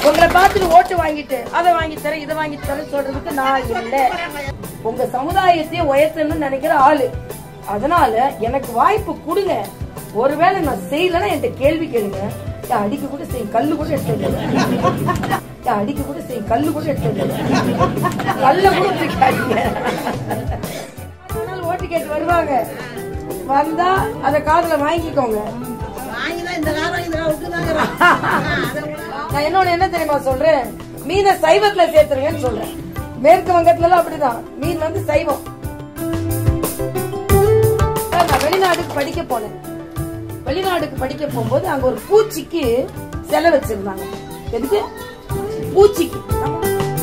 உங்களை பார்த்துட்டு ஓட்டு வாங்கிட்டு அதை வாங்கி தரேன் இதை வாங்கி தரேன் சொல்றதுக்கு நான் இல்ல உங்க சமுதாயத்தையே உயர்த்தணும்னு நினைக்கிற ஆளு அதனால எனக்கு வாய்ப்பு கொடுங்க ஒருவேளை நான் செய்யலன்னா என்கிட்ட கேள்வி கேளுங்க என் அடிக்க கூட செய்யும் கல்லு கூட எடுத்து வந்துடுறேன். என் அடிக்க கூட செய்யும் கல்லு கூட எடுத்து வந்துடுறேன். கல்ல கூட பிடிக்காதீங்க அதனால ஓட்டு கேட்டு வருவாங்க வந்தா அத காதுல வாங்கிக்கோங்க வாங்கிதான் இந்த காரம் இந்த காரம் விட்டுதாங்கிறான் நான் இன்னொன்னு என்ன தெரியுமா சொல்றேன் மீனை சைவத்துல சேர்த்துருங்கன்னு சொல்றேன் மேற்கு வங்கத்துல எல்லாம் அப்படிதான் மீன் வந்து சைவம் நான் வெளிநாட்டுக்கு படிக்க போனேன் வெளிநாட்டுக்கு படிக்க போகும்போது அங்க ஒரு பூச்சிக்கு செலை வச்சிருந்தாங்க எதுக்கு பூச்சிக்கு நம்ம-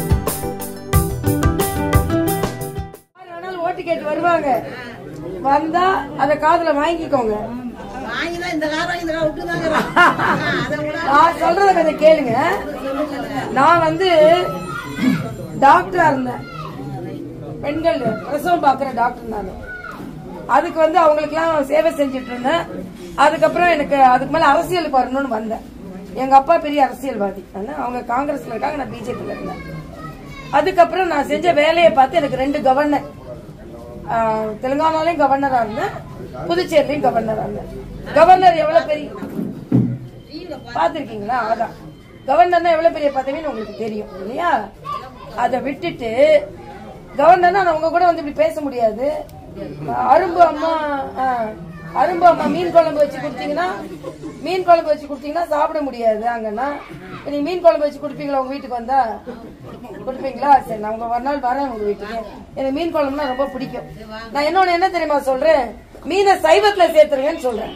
யார் வேணாலும் ஓட்டு கேட்டு வருவாங்க வந்தா அத காதுல வாங்கிக்கோங்க வாங்கிதான் இந்த காரம் இந்த காரம் விட்டுதாங்கிறான் அதை விட நான் சொல்றத கொஞ்சம் கேளுங்க நான் வந்து டாக்டரா இருந்தேன் பெண்கள் பிரசவம் பாக்குற டாக்டர் நான் அதுக்கு வந்து அவங்களுக்குலாம் சேவை செஞ்சுட்டு இருந்தேன் அதுக்கப்புறம் எனக்கு அதுக்கு மேல அரசியலுக்கு வரணும்னு வந்தேன் எங்க அப்பா பெரிய அரசியல்வாதி ஆனா அவங்க காங்கிரஸ்ல இருக்காங்க நான் பிஜேபில இருந்தேன் அதுக்கப்புறம் நான் செஞ்ச வேலையை பார்த்து எனக்கு ரெண்டு கவர்னர் ஆஹ், தெலுங்கானாலையும் கவர்னரா இருந்தேன் புதுச்சேரிலையும் கவர்னரா இருந்தேன் கவர்னர் எவ்வளவு பெரிய பாத்திருக்கீங்களா அதான் கவர்னர்னா எவ்வளவு பெரிய பதவின்னு உங்களுக்கு தெரியும் இல்லையா அதை விட்டுட்டு கவர்னர்னா நான் உங்க கூட வந்து இப்படி பேச முடியாது அரும்பு அம்மா ஆ, அரும்பு அம்மா மீன் குழம்பு வச்சு கொடுத்தீங்கன்னா மீன் குழம்பு வச்சு கொடுத்தீங்கன்னா சாப்பிட முடியாது அங்கன்னா இப்ப நீங்க மீன் குழம்பு வச்சு கொடுப்பீங்களா உங்க வீட்டுக்கு வந்தா கொடுப்பீங்களா சரி நான் உங்க ஒரு நாள் வரேன் உங்க வீட்டுக்கு எனக்கு மீன் குழம்புனா ரொம்ப பிடிக்கும் நான் இன்னொன்னு என்ன தெரியுமா சொல்றேன் மீனை சைவத்துல சேர்த்துருங்கன்னு சொல்றேன்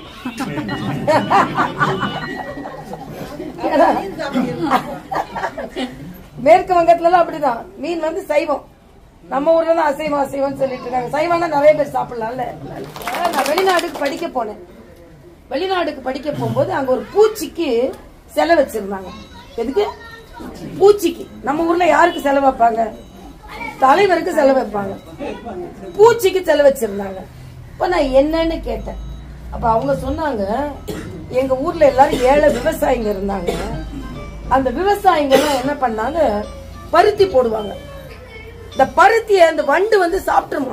மேற்கு வங்கத்துல எல்லாம் அப்படிதான் மீன் வந்து சைவம் நம்ம ஊர்ல தான் அசைவம் அசைவம் சொல்லிட்டு இருக்காங்க சைவம்னா நிறைய பேர் சாப்பிடலாம்ல அதான் நான் வெளிநாட்டுக்கு படிக்க போனேன் வெளிநாட்டுக்கு படிக்க போகும்போது அங்க ஒரு பூச்சிக்கு செலை வச்சிருந்தாங்க எதுக்கு பூச்சிக்கு நம்ம ஊர்ல யாருக்கு செலவு வைப்பாங்க தலைவருக்கு செலவு வைப்பாங்க பூச்சிக்கு செலவு வச்சிருந்தாங்க இப்ப நான் என்னன்னு கேட்டேன் அப்ப அவங்க சொன்னாங்க எங்க ஊர்ல எல்லாரும் ஏழை விவசாயிங்க இருந்தாங்க அந்த விவசாயிங்க எல்லாம் என்ன பண்ணாங்க பருத்தி போடுவாங்க இந்த பருத்திய அந்த வண்டு வந்து சாப்பிட்டுருமா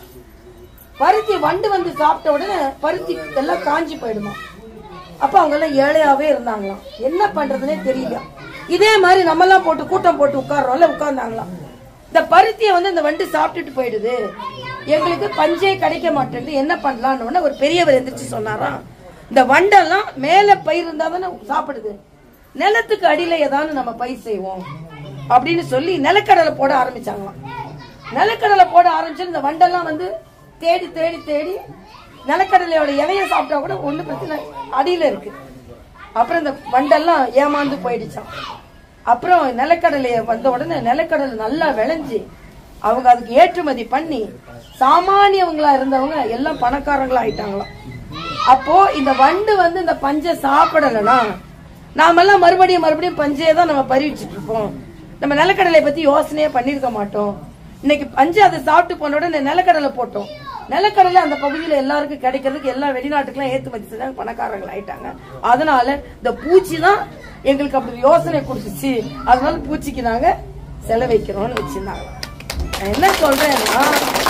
பருத்தி வண்டு வந்து சாப்பிட்ட உடனே பருத்தி எல்லாம் காஞ்சி போயிடுமா அப்ப அவங்க எல்லாம் ஏழையாவே இருந்தாங்களாம் என்ன பண்றதுனே தெரியல இதே மாதிரி நம்ம எல்லாம் போட்டு கூட்டம் போட்டு உட்கார்றோம்ல உட்கார்ந்தாங்களாம் இந்த பருத்தியை வந்து இந்த வண்டு சாப்பிட்டுட்டு போயிடுது எங்களுக்கு பஞ்சே கிடைக்க மாட்டேங்குது என்ன பண்ணலாம்னு உடனே ஒரு பெரியவர் எந்திரிச்சு சொன்னாராம் இந்த வண்டெல்லாம் மேல பயிர் இருந்தா தானே சாப்பிடுது நிலத்துக்கு அடியில ஏதாவது நம்ம பயிர் செய்வோம் அப்படின்னு சொல்லி நிலக்கடலை போட ஆரம்பிச்சாங்களாம் நிலக்கடலை போட ஆரம்பிச்சு இந்த வண்டெல்லாம் வந்து தேடி தேடி தேடி நிலக்கடலையோட இலைய சாப்பிட்டா கூட ஒண்ணு பிரச்சனை அடியில இருக்கு அப்புறம் இந்த வண்டெல்லாம் ஏமாந்து போயிடுச்சான் அப்புறம் நிலக்கடலைய வந்த உடனே நிலக்கடலை நல்லா விளைஞ்சு அவங்க அதுக்கு ஏற்றுமதி பண்ணி சாமானியவங்களா இருந்தவங்க எல்லாம் பணக்காரங்களா ஆயிட்டாங்களாம் அப்போ இந்த வண்டு வந்து இந்த பஞ்சை சாப்பிடலனா நாமெல்லாம் மறுபடியும் மறுபடியும் பஞ்சையே தான் நம்ம பறிவிச்சிட்டு இருப்போம் நம்ம நிலக்கடலை பத்தி யோசனையே பண்ணிருக்க மாட்டோம் இன்னைக்கு பஞ்சு அதை சாப்பிட்டு போன உடனே நிலக்கடலை போட்டோம் நிலக்கடலை அந்த பகுதியில எல்லாருக்கும் கிடைக்கிறதுக்கு எல்லா வெளிநாட்டுக்கெல்லாம் ஏற்றுமதி செஞ்சாங்க பணக்காரங்கள் ஆயிட்டாங்க அதனால இந்த பூச்சி தான் எங்களுக்கு அப்படி யோசனை கொடுத்துச்சு அதனால பூச்சிக்கு நாங்க செலவைக்கிறோம்னு வச்சிருந்தாங்க நான் என்ன சொல்றேன்னா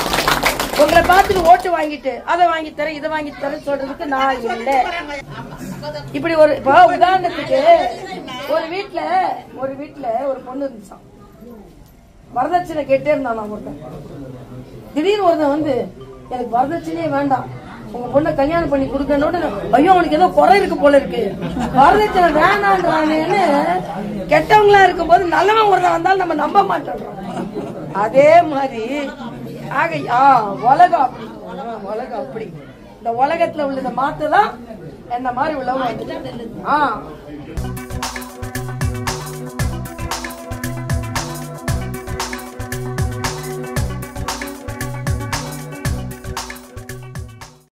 உங்களை பார்த்துட்டு ஓட்டு வாங்கிட்டு அதை வாங்கி தரேன் இதை வாங்கி தரேன் சொல்றதுக்கு நான் இல்ல இப்படி ஒரு இப்போ உதாரணத்துக்கு ஒரு வீட்ல ஒரு வீட்ல ஒரு பொண்ணு இருந்துச்சான் வரதட்சணை கேட்டே இருந்தான் ஒருத்தன் திடீர்னு ஒருத்தன் வந்து எனக்கு வரதட்சணையே வேண்டாம் உங்க பொண்ணை கல்யாணம் பண்ணி கொடுக்கணும்னு ஐயோ அவனுக்கு ஏதோ குறை இருக்கு போல இருக்கு வரதட்சணை வேணான்றானேன்னு கெட்டவங்களா இருக்கும்போது நல்லவன் ஒருத்தன் வந்தாலும் நம்ம நம்ப மாட்டோம் அதே மாதிரி ஆக ஆ உலகம் அப்படி ஆ, உலகம் அப்படி இந்த உலகத்துல உள்ள இந்த மாத்து தான் என்ன மாதிரி உள்ளவங்க வந்து- ஆ